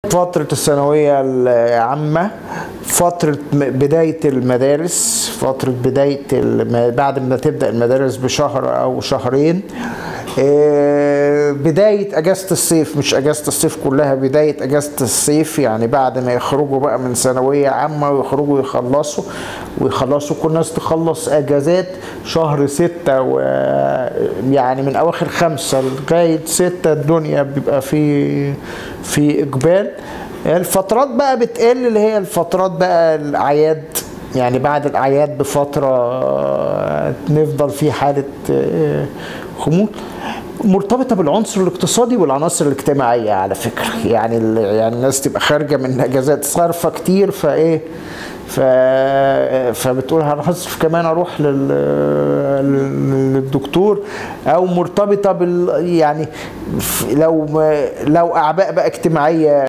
فترة الثانوية العامة فترة بداية المدارس فترة بداية الم... بعد ما تبدأ المدارس بشهر أو شهرين بداية أجازة الصيف مش أجازة الصيف كلها بداية أجازة الصيف يعني بعد ما يخرجوا بقى من ثانوية عامة ويخرجوا يخلصوا ويخلصوا كل الناس تخلص أجازات شهر ستة و يعني من أواخر خمسة لغاية ستة الدنيا بيبقى في في إقبال الفترات بقى بتقل اللي هي الفترات بقى الأعياد يعني بعد الأعياد بفترة نفضل في حالة خمول مرتبطه بالعنصر الاقتصادي والعناصر الاجتماعيه على فكره يعني يعني الناس تبقى خارجه من اجازات صارفه كتير فايه ف... فبتقول هنصرف كمان اروح لل... للدكتور او مرتبطه بال يعني لو لو اعباء بقى اجتماعيه